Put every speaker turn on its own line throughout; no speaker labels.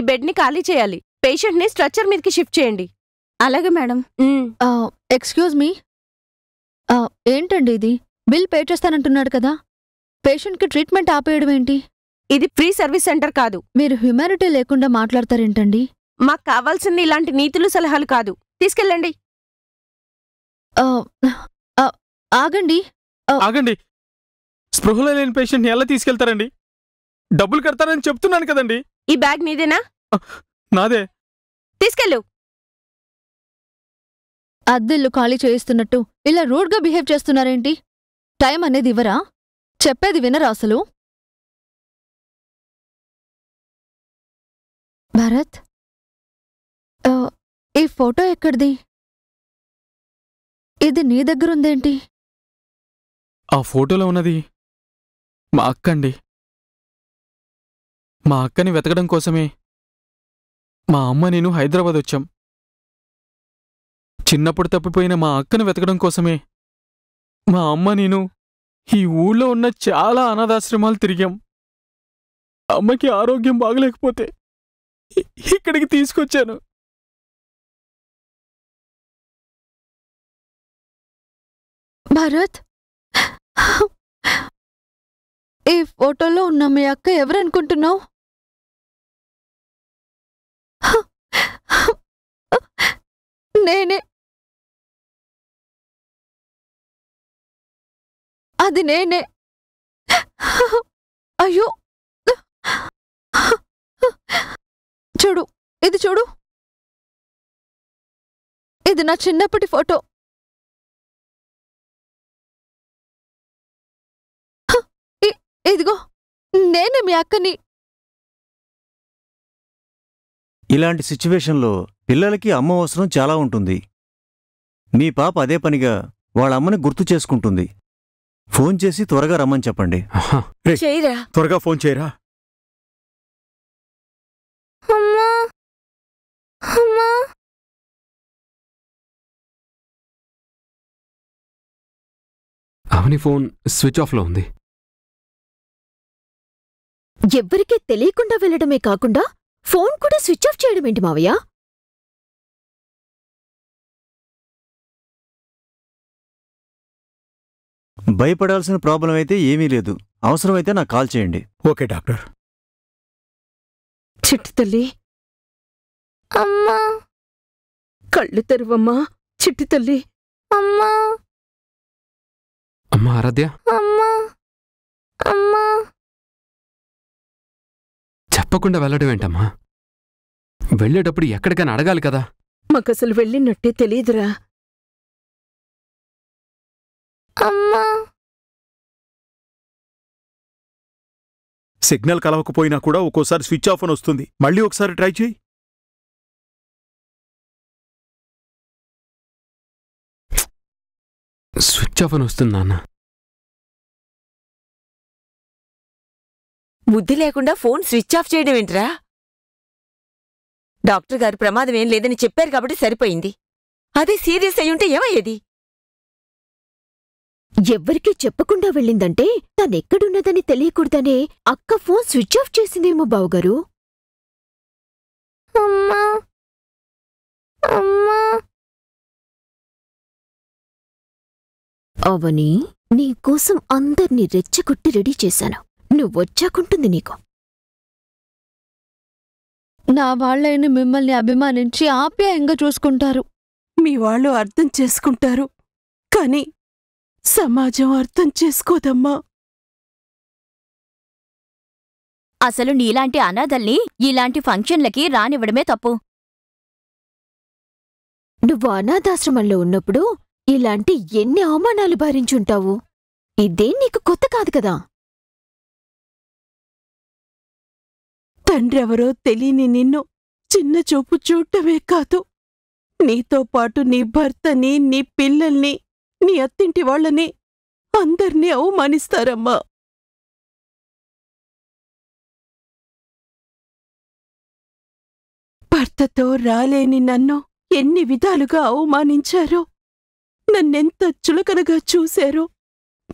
ఈ బెడ్ ని ఖాళీ చేయాలి పేషెంట్ ని స్ట్రక్చర్ మీదకి షిఫ్ట్ చేయండి
అలాగే మేడం
ఉమ్,
ఎక్స్క్యూజ్ మీ ఏంటండి ఇది బిల్ పే చేస్తానంటున్నాడు కదా పేషెంట్కి ట్రీట్మెంట్ ఆపేయడం ఏంటి
ఇది ఫ్రీ సర్వీస్ సెంటర్ కాదు
మీరు హ్యుమానిటీ లేకుండా మాట్లాడతారేంటండి
మాకు కావాల్సింది ఇలాంటి నీతులు సలహాలు కాదు తీసుకెళ్ళండి
ఆ, ఆ, ఆగండి
ఆగండి స్పృహలో లేని పేషెంట్ని ఎలా తీసుకెళ్తారండి డబ్బులు కడతారని చెప్తున్నాను కదండి
ఈ బ్యాగ్ నీదేనా
నాదే
తీసుకెళ్ళు
అద్దెల్లు ఖాళీ చేయిస్తున్నట్టు ఇలా రూడ్గా బిహేవ్ చేస్తున్నారేంటి టైం అనేది ఇవ్వరా చెప్పేది వినరా అసలు భరత్ ఆ, ఈ ఫోటో ఎక్కడిది ఇది నీ దగ్గరుందేంటి
ఆ ఫోటోలో ఉన్నది మా అక్క అండి మా అక్కని వెతకడం కోసమే మా అమ్మ నేను హైదరాబాద్ వచ్చాం చిన్నప్పుడు తప్పిపోయిన మా అక్కను వెతకడం కోసమే మా అమ్మ నేను ఈ ఊళ్ళో ఉన్న చాలా అనాథాశ్రమాలు తిరిగాం అమ్మకి ఆరోగ్యం బాగలేకపోతే ఇ- ఇక్కడికి తీసుకొచ్చాను
భరత్ ఈ ఫోటోలో ఉన్న మీ అక్క ఎవరనుకుంటున్నావు నేనే అది నేనే అయ్యో చూడు ఇది చూడు ఇది నా చిన్నప్పటి ఫోటో ఇ- ఇదిగో నేనే మీ అక్కని
ఇలాంటి సిచ్యువేషన్లో పిల్లలకి అమ్మ అవసరం చాలా ఉంటుంది మీ పాప అదే పనిగా వాళ్ళ అమ్మని గుర్తు చేసుకుంటుంది ఫోన్ చేసి త్వరగా రమ్మని చెప్పండి
చేయరా
త్వరగా ఫోన్ చేయరా
అమ్మా అమ్మా
అవని ఫోన్ స్విచ్ ఆఫ్లో ఉంది
ఎవ్వరికీ తెలియకుండా వెళ్ళడమే కాకుండా ఫోన్ కూడా స్విచ్ ఆఫ్ చేయడం ఏంటి మావయ్య
భయపడాల్సిన ప్రాబ్లం అయితే ఏమీ లేదు అవసరమైతే నాకు కాల్ చేయండి
ఓకే డాక్టర్
చిట్టు తల్లి అమ్మా కళ్ళు తెరువమ్మా చిట్టు తల్లి అమ్మా
అమ్మా ఆరాధ్య
అమ్మా అమ్మా
చెప్పకుండా వెళ్ళడం ఏంటమ్మా వెళ్ళేటప్పుడు ఎక్కడికైనా అడగాలి కదా
మాకసలు వెళ్ళినట్టే తెలీదురా అమ్మా
సిగ్నల్ కలవకపోయినా కూడా ఒక్కోసారి స్విచ్ ఆఫ్ అని వస్తుంది మళ్ళీ ఒకసారి ట్రై చేయి
స్విచ్ ఆఫ్ అని వస్తుంది నాన్న
బుద్ధి లేకుండా ఫోన్ స్విచ్ ఆఫ్ చేయడం ఏంట్రా డాక్టర్ గారు ప్రమాదం ఏం లేదని చెప్పారు కాబట్టి సరిపోయింది అదే సీరియస్ అయ్యుంటే ఏమయ్యేది
ఎవ్వరికీ చెప్పకుండా వెళ్ళిందంటే తనెక్కడున్నదని తెలియకూడదనే అక్క ఫోన్ స్విచ్ ఆఫ్ చేసిందేమో బావుగారు
అమ్మా అమ్మా
అవని నీకోసం అందర్నీ రెచ్చగొట్టి రెడీ చేశాను నువ్వొచ్చాకుంటుంది నీకు
నా వాళ్ళైన మిమ్మల్ని అభిమానించి ఆప్యాయంగా చూసుకుంటారు
మీ వాళ్ళు అర్థం చేసుకుంటారు కానీ సమాజం అర్థం చేసుకోదమ్మా
అసలు నీలాంటి అనాథల్ని ఇలాంటి ఫంక్షన్లకి రానివ్వడమే తప్పు
నువ్వు అనాథాశ్రమంలో ఉన్నప్పుడు ఇలాంటి ఎన్ని అవమానాలు భరించుంటావు ఇదే నీకు కొత్త కాదు కదా
తండ్రెవరో తెలియని నిన్ను చిన్న చూపు చూడటమే కాదు నీతో పాటు నీ భర్తని నీ పిల్లల్ని నీ అత్తింటి వాళ్ళని అందర్నీ అవమానిస్తారమ్మా భర్తతో రాలేని నన్ను ఎన్ని విధాలుగా అవమానించారో నన్నెంత చులకనగా చూశారో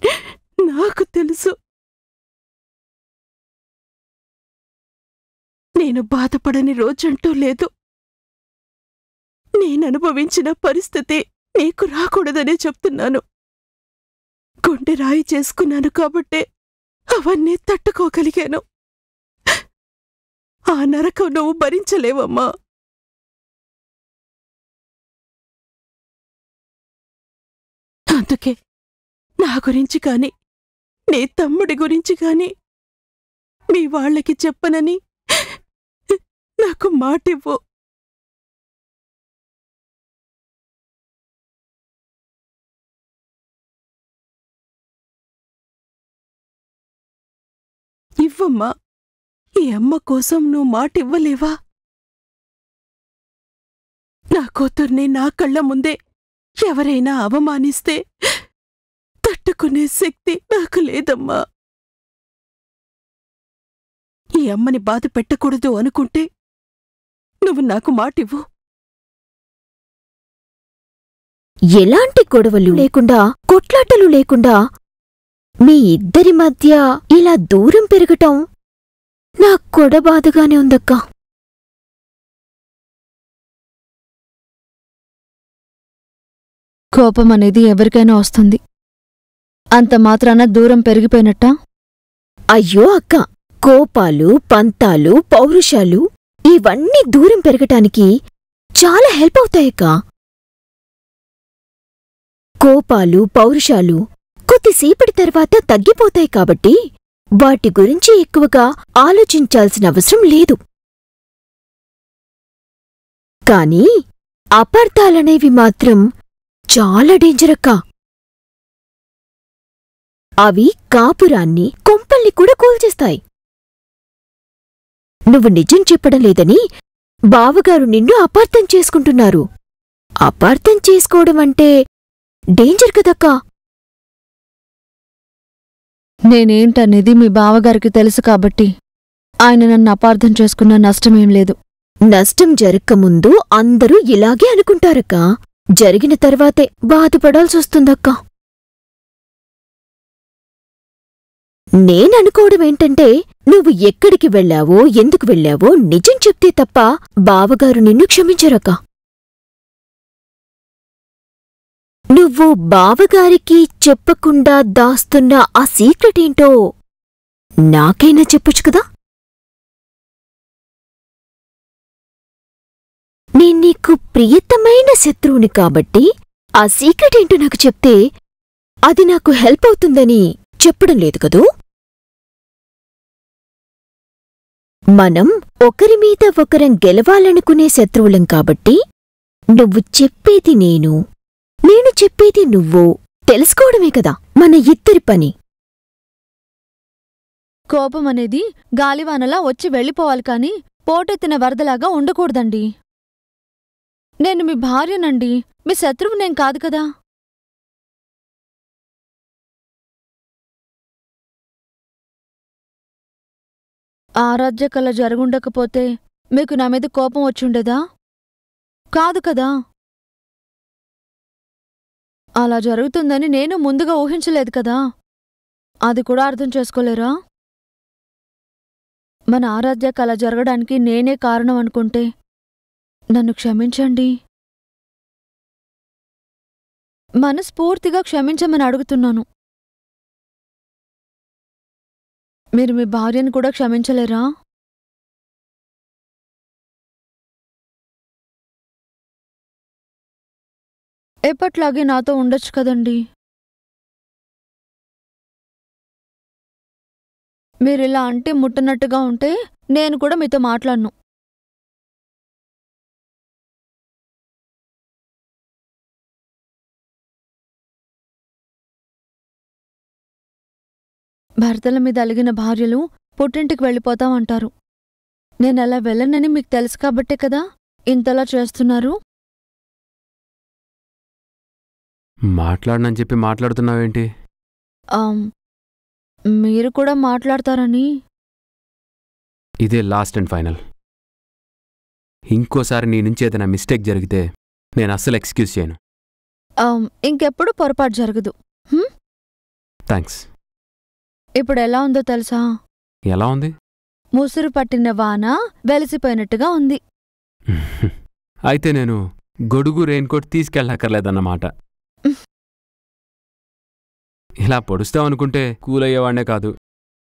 నాకు తెలుసు నేను బాధపడని రోజంటూ లేదు నేననుభవించిన పరిస్థితి నీకు రాకూడదనే చెప్తున్నాను గుండె రాయి చేసుకున్నాను కాబట్టే అవన్నీ తట్టుకోగలిగాను ఆ నరకం నువ్వు భరించలేవమ్మా అందుకే నా గురించి కాని నీ తమ్ముడి గురించి కాని మీ వాళ్ళకి చెప్పనని నాకు మాటివ్వు ఇవ్వమ్మా ఈ అమ్మ కోసం నువ్వు మాటివ్వలేవా నా కూతుర్ని నా కళ్ళ ముందే ఎవరైనా అవమానిస్తే తట్టుకునే శక్తి నాకు లేదమ్మా ఈ అమ్మని బాధ పెట్టకూడదు అనుకుంటే నువ్వు నాకు మాటివ్వు
ఎలాంటి గొడవలు లేకుండా కొట్లాటలు లేకుండా మీ ఇద్దరి మధ్య ఇలా దూరం పెరగటం నా కొడబాధగానే ఉందక్కా
కోపం అనేది ఎవరికైనా వస్తుంది అంత మాత్రాన దూరం పెరిగిపోయినట్టా
అయ్యో అక్క కోపాలు పంతాలు పౌరుషాలు ఇవన్నీ దూరం పెరగటానికి చాలా హెల్ప్ అవుతాయక్కా కోపాలు పౌరుషాలు కొద్దిసేపటి తర్వాత తగ్గిపోతాయి కాబట్టి వాటి గురించి ఎక్కువగా ఆలోచించాల్సిన అవసరం లేదు కాని అపార్థాలనేవి మాత్రం చాలా డేంజరక్కా అవి కాపురాన్ని కొంపల్ని కూడా కూల్చేస్తాయి నువ్వు నిజం చెప్పడం లేదని బావగారు నిన్ను అపార్థం చేసుకుంటున్నారు అపార్థం చేసుకోవడం అంటే డేంజర్ కదక్కా
నేనేంటనేది మీ బావగారికి తెలుసు కాబట్టి ఆయన నన్ను అపార్థం చేసుకున్న నష్టమేం లేదు
నష్టం జరక్కముందు అందరూ ఇలాగే అనుకుంటారక్కా జరిగిన తర్వాతే బాధపడాల్సొస్తుందక్కా నేననుకోవడమేంటంటే నువ్వు ఎక్కడికి వెళ్ళావో ఎందుకు వెళ్ళావో నిజం చెప్తే తప్ప బావగారు నిన్ను క్షమించరక్కా నువ్వు బావగారికి చెప్పకుండా దాస్తున్న ఆ సీక్రెట్ ఏంటో నాకైనా చెప్పొచ్చు కదా నేను నీకు ప్రియతమైన శత్రువుని కాబట్టి ఆ సీక్రెట్ ఏంటో నాకు చెప్తే అది నాకు హెల్ప్ అవుతుందని చెప్పడం లేదు కదూ మనం ఒకరి మీద ఒకరం గెలవాలనుకునే శత్రువులం కాబట్టి నువ్వు చెప్పేది నేను నేను చెప్పేది నువ్వు తెలుసుకోవడమే కదా మన ఇద్దరి పని
కోపం అనేది గాలివానలా వచ్చి వెళ్ళిపోవాలి కాని పోటెత్తిన వరదలాగా ఉండకూడదండి నేను మీ భార్యనండి మీ శత్రువు నేను కాదు కదా ఆరాధ్య కళ జరుగుండకపోతే మీకు నా మీద కోపం వచ్చుండేదా కాదు కదా అలా జరుగుతుందని నేను ముందుగా ఊహించలేదు కదా అది కూడా అర్థం చేసుకోలేరా మన ఆరాధ్య కళ జరగడానికి నేనే కారణం అనుకుంటే నన్ను క్షమించండి మనస్ఫూర్తిగా క్షమించమని అడుగుతున్నాను మీరు మీ భార్యను కూడా క్షమించలేరా ఎప్పట్లాగే నాతో ఉండొచ్చు కదండి మీరిలా అంటే ముట్టనట్టుగా ఉంటే నేను కూడా మీతో మాట్లాడను భర్తల మీద అలిగిన భార్యలు పుట్టింటికి వెళ్ళిపోతామంటారు నేనలా వెళ్ళనని మీకు తెలుసు కాబట్టే కదా ఇంతలా చేస్తున్నారు
మాట్లాడనని చెప్పి మాట్లాడుతున్నావేంటి
ఆమ్, మీరు కూడా మాట్లాడతారని
ఇదే లాస్ట్ అండ్ ఫైనల్ ఇంకోసారి నీ నుంచి ఏదైనా మిస్టేక్ జరిగితే నేను అస్సలు ఎక్స్క్యూజ్ చేయను
ఆమ్, ఇంకెప్పుడు పొరపాటు జరగదు
థ్యాంక్స్
ఇప్పుడు ఎలా ఉందో తెలుసా
ఎలా ఉంది
ముసురు పట్టిన వాన వెలిసిపోయినట్టుగా ఉంది
అయితే నేను గొడుగు రెయిన్కోట్ తీసుకెళ్ళక్కర్లేదన్నమాట ఇలా పొడుస్తావనుకుంటే కూల్ అయ్యేవాడినే కాదు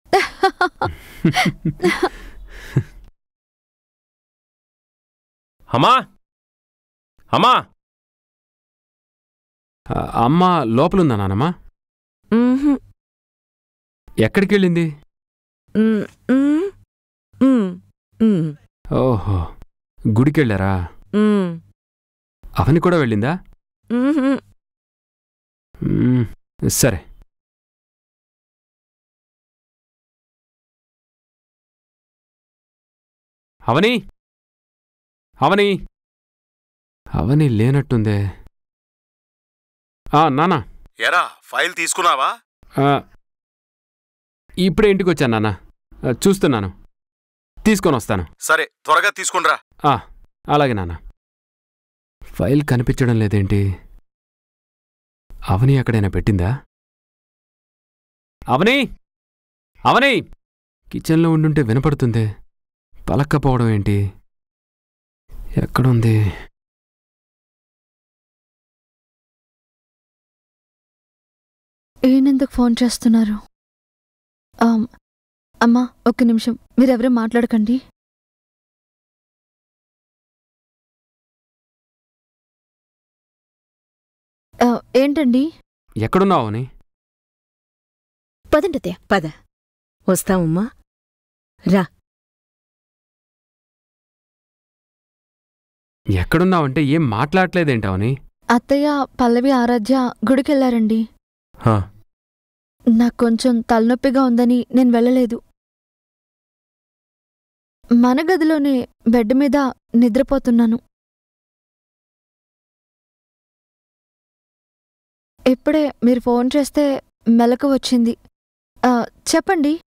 అమ్మా అమ్మా
ఆ, అమ్మ లోపలుందా నానమ్మా
మ్మ్హ్మ్.
ఎక్కడికి వెళ్ళింది
మ్, మ్, మ్, మ్,
ఓహో గుడికెళ్ళారా
మ్,
అవని కూడా వెళ్ళిందా
మ్మ్హ్మ్.
మ్మ్, సరే అవని అవని అవని లేనట్టుందే ఆ నానా
ఎరా ఫైల్ తీసుకున్నావా
ఆ, ఇప్పుడే ఇంటికి వచ్చాను నాన్న ఆ, చూస్తున్నాను తీసుకొని వస్తాను
సరే త్వరగా తీసుకునిరా
ఆ, అలాగే నాన్న ఫైల్ కనిపించడం లేదేంటి అవని ఎక్కడైనా పెట్టిందా అవని అవని కిచెన్లో ఉండుంటే వినపడుతుందే పలక్కపోవడం ఏంటి ఎక్కడుంది
ఈయనెందుకు ఫోన్ చేస్తున్నారు ఆమ్, అమ్మా ఒక్క నిమిషం మీరెవరూ మాట్లాడకండి ఆ, ఏంటండి
ఎక్కడున్నావు అవని
పదండి
పద వస్తామమ్మా రా
ఎక్కడున్నావంటే ఏం మాట్లాడలేదేంటి అవని
అత్తయ్య పల్లవి ఆరాధ్య గుడికెళ్లారండి
హా,
నాకు కొంచెం తలనొప్పిగా ఉందని నేను వెళ్ళలేదు మన గదిలోనే బెడ్ మీద నిద్రపోతున్నాను ఇప్పుడే మీరు ఫోన్ చేస్తే మెలకు వచ్చింది ఆ, చెప్పండి